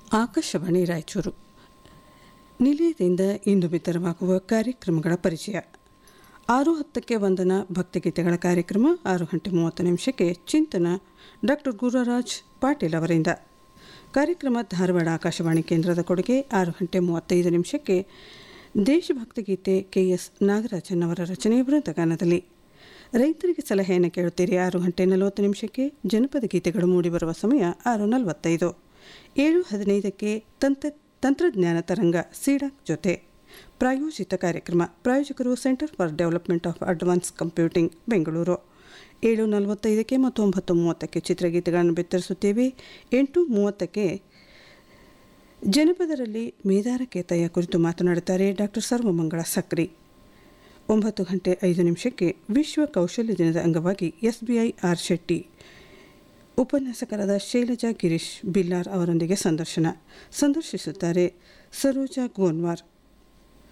ಆಕಾಶವಾಣಿ ರಾಯಚೂರು ನಿಲಯದಿಂದ ಇಂದು ಬಿತ್ತರವಾಗುವ ಕಾರ್ಯಕ್ರಮಗಳ ಪರಿಚಯ ಆರು ಹತ್ತಕ್ಕೆ ವಂದನ ಭಕ್ತಿಗೀತೆಗಳ ಕಾರ್ಯಕ್ರಮ ಆರು ಗಂಟೆ ಮೂವತ್ತು ನಿಮಿಷಕ್ಕೆ ಚಿಂತನ ಡಾಕ್ಟರ್ ಗುರುರಾಜ್ ಪಾಟೀಲ್ ಅವರಿಂದ ಕಾರ್ಯಕ್ರಮ ಧಾರವಾಡ ಆಕಾಶವಾಣಿ ಕೇಂದ್ರದ ಕೊಡುಗೆ ಆರು ಗಂಟೆ ಮೂವತ್ತೈದು ನಿಮಿಷಕ್ಕೆ ದೇಶಭಕ್ತಿ ಗೀತೆ ಕೆ ಎಸ್ ನಾಗರಾಜನ್ ಅವರ ರಚನೆ ವೃಂದಗಾನದಲ್ಲಿ ರೈತರಿಗೆ ಸಲಹೆಯನ್ನು ಕೇಳುತ್ತೀರಿ ಆರು ಗಂಟೆ ನಲವತ್ತು ನಿಮಿಷಕ್ಕೆ ಜನಪದ ಗೀತೆಗಳು ಮೂಡಿಬರುವ ಸಮಯ ಆರು ನಲವತ್ತೈದು ಏಳು ಹದಿನೈದಕ್ಕೆ ತಂತ್ರ ತಂತ್ರಜ್ಞಾನ ತರಂಗ ಸಿಡಾಕ್ ಜೊತೆ ಪ್ರಾಯೋಜಿತ ಕಾರ್ಯಕ್ರಮ ಪ್ರಾಯೋಜಕರು centre for development of advance computing Bengaluru ಏಳು ನಲವತ್ತೈದಕ್ಕೆ ಮತ್ತು ಒಂಬತ್ತು ಮೂವತ್ತಕ್ಕೆ ಚಿತ್ರಗೀತೆಗಳನ್ನು ಬಿತ್ತರಿಸುತ್ತೇವೆ ಎಂಟು ಮೂವತ್ತಕ್ಕೆ ಜನಪದರಲ್ಲಿ ಮೇದಾರಕೇತಯ ಕುರಿತು ಮಾತನಾಡುತ್ತಾರೆ ಡಾಕ್ಟರ್ ಸರ್ವಮಂಗಳ ಸಕ್ರಿ ಒಂಬತ್ತು ಗಂಟೆ ಐದು ನಿಮಿಷಕ್ಕೆ ವಿಶ್ವ ಕೌಶಲ್ಯ ದಿನದ ಅಂಗವಾಗಿ ಎಸ್ಬಿಐ ಆರ್ ಶೆಟ್ಟಿ ಉಪನ್ಯಾಸಕರಾದ ಶೈಲಜಾ ಗಿರೀಶ್ ಬಿಲ್ಲಾರ್ ಅವರೊಂದಿಗೆ ಸಂದರ್ಶನ ಸಂದರ್ಶಿಸುತ್ತಾರೆ ಸರೋಜಾ ಗೋನ್ವಾರ್